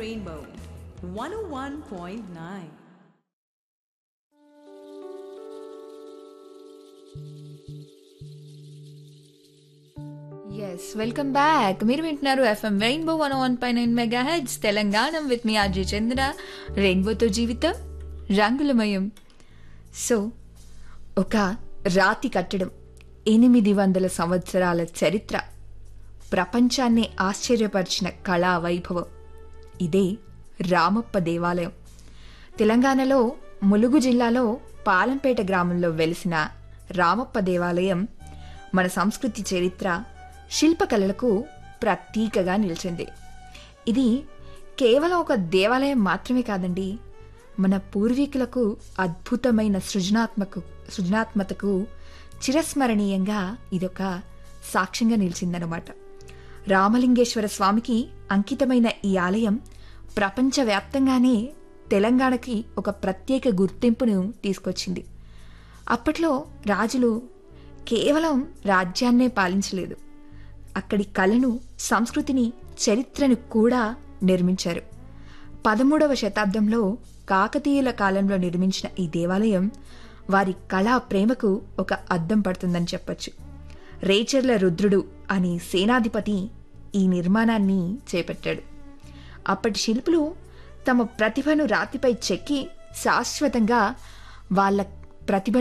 Rainbow 101.9. Yes welcome back మీరు వింటున్నారు FM rainbow one one పై nine mega heads Telangana with మీ అజయ్ చంద్ర రెయిన్బోతో జీవితం రంగులమయం సో ఒక రాతి కట్టడం ఎనిమిది వందల సంవత్సరాల చరిత్ర ప్రపంచాన్ని ఆశ్చర్యపరిచిన కళా వైభవం ఇదే రామప్ప దేవాలయం తెలంగాణలో ములుగు జిల్లాలో పాలంపేట గ్రామంలో వెలిసిన రామప్ప దేవాలయం మన సంస్కృతి చరిత్ర శిల్పకళలకు ప్రతీకగా నిలిచింది ఇది కేవలం ఒక దేవాలయం మాత్రమే కాదండి మన పూర్వీకులకు అద్భుతమైన సృజనాత్మక సృజనాత్మకతకు చిరస్మరణీయంగా ఇదొక సాక్ష్యంగా నిలిచిందనమాట రామలింగేశ్వర స్వామికి అంకితమైన ఈ ఆలయం ప్రపంచవ్యాప్తంగానే తెలంగాణకి ఒక ప్రత్యేక గుర్తింపును తీసుకొచ్చింది అప్పట్లో రాజులు కేవలం రాజ్యాన్నే పాలించలేదు అక్కడి కళను సంస్కృతిని చరిత్రను కూడా నిర్మించారు పదమూడవ శతాబ్దంలో కాకతీయుల కాలంలో నిర్మించిన ఈ దేవాలయం వారి కళా ప్రేమకు ఒక అద్దం పడుతుందని చెప్పొచ్చు రేచర్ల రుద్రుడు అనే సేనాధిపతి ఈ నిర్మాణాన్ని చేపట్టాడు అప్పటి శిల్పులు తమ ప్రతిభను రాతిపై చెక్కి శాశ్వతంగా వాళ్ళ ప్రతిభ